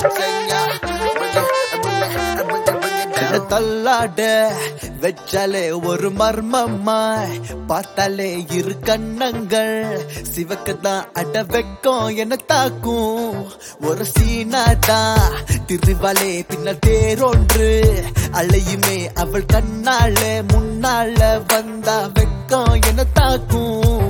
சின்ன தள்ளாட வெச்சாலே ஒரு மர்மமாய் பார்த்தாலே இரு கண்ணங்கள் சிவக்கதான் அட வெக்கம் என்ன தாக்கும் ஒரு சீனாதான் திருவாலே பின்ன தேரொன்று அலையுமே அவள் கண்ணால முன்னால வந்தா வெக்கம் என்ன தாக்கும்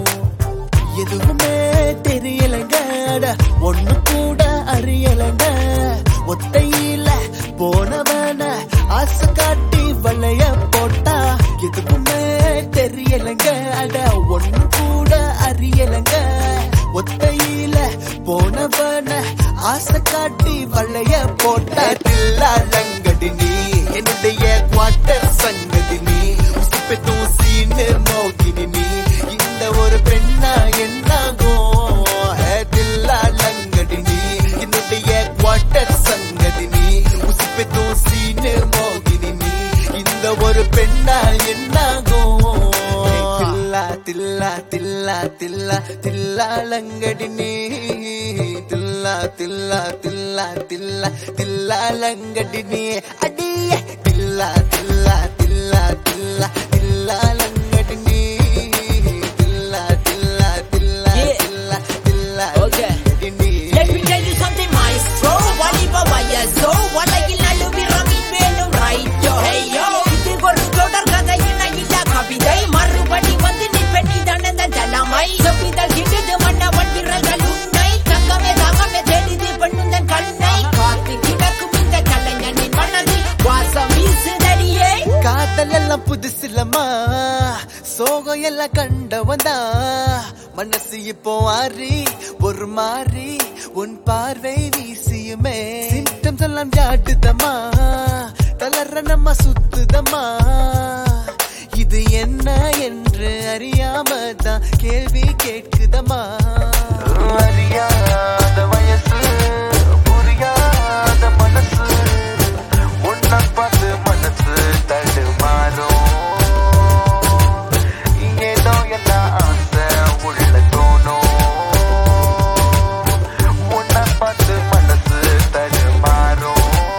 எதுவுமே தெரியலங்க அட ஒண்ணு கூட அறியலங்க ஒத்தையில போனவன ஆசை காட்டி வளைய போட்டா எதுவுமே தெரியலங்க அட ஒண்ணு கூட அறியலங்க ஒத்தையில போனவன ஆசை காட்டி வளைய போட்டா தில்லாலங்கடி நீ என்னுடைய குவார்டர் சங்கதி நீ உசுப்பெத்தும் சீனு மோகினி நீ இந்த ஒரு பெண்ணா என்னாகும் தில்லாலங்கடி நீ என்னுடைய குவார்டர் சங்கதி நீ உசுப்பெத்தும் சீனு மோகினி நீ இந்த ஒரு பெண்ணா என்னாகும் தில்லா தில்லா தில்லா தில்லா தில்லாலங்கடி நீ தில்லா தில்லா தில்லா தில்லா தில்லாலங்கடி நீ அடியே தில்லா தில்லா தில்லா தில்லா தில்லாலங்கடி நீ தில்லா தில்லா தில்லா Yeah. தில்லா தில்லா Okay. நீ Let me tell you something, maestro. Walipa வயசோ வலையில் நழுவி ரவி வேணும் ரைட்டோ ஹேயோ இது ஒரு தொடர் கதை இணையில்லா கவிதை மறுபடி வந்து நீ பெண்ணி தனந்த தலைமை செப்பிதழ் கிட்டது மன்னவன் விரல்கள் உன்னை தங்கமே தங்கமே தேடிது பெண்ணுந்தன் கண்ணை காத்து கிடக்கும் இந்த கலைஞனின் மனதில் வாசம் வீசுதடியே காதல் எல்லாம் புதுசிலமா சோகம் எல்லாம் கண்டவந்தா மனசு இப்போ ஆறி ஒரு மாறி உன் பார்வை வீசியுமே சிம்டம்ஸ் எல்லாம் ஜாட்டுதம்மா தளர்ற நம்ம சுத்துதம்மா இது என்ன என்று அறியாம தான் கேள்வி கேட்குதம்மா அறியாத வயசு புரியாத மனசு உன்னை பார்த்து மனசு தடுமாறும் ஏதோ என்ன ஆசை உள்ள தோணும் உன்னை பார்த்து மனசு தடுமாறும்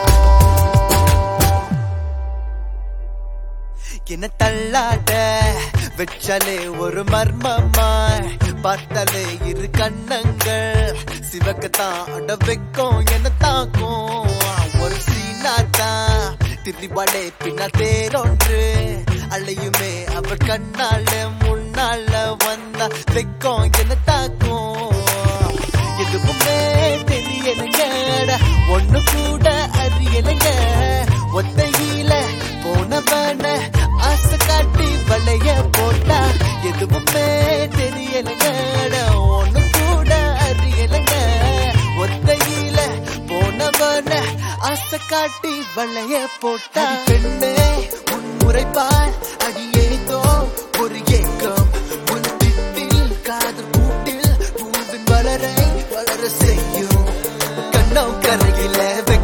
என்ன தள்ளாட வெச்சாலே ஒரு மர்மமாய் பார்த்தாலே இரு கண்ணங்கள் சிவக்கத்தான் அட வைக்கும் என்ன தாக்கும் ஒரு சீனாத்தான் திருவாடே பின்ன தேரொன்று அலையுமே அவள் கண்ணால முன்னால வந்தா வைக்கும் என்ன தாக்கும் எதுவுமே தெரியலைங்க ஒண்ணு கூட அறியலைங்க ஒத்தையில போனவன ஆசை காட்டி வளைய போட்டா எதுவுமே தெரியலைங்க ஒண்ணு கூட அறியலைங்க ஒத்தையில போனவன ஆசை காட்டி வளைய போட்டா பெண்ணே உன் முறைப்பால் அடியேதோ ஒரு ஏக்கம் உன் திட்டில் காதல் கூட்டில் பூவின் வளரை வளர செய்யும் கண்ணம் கரையில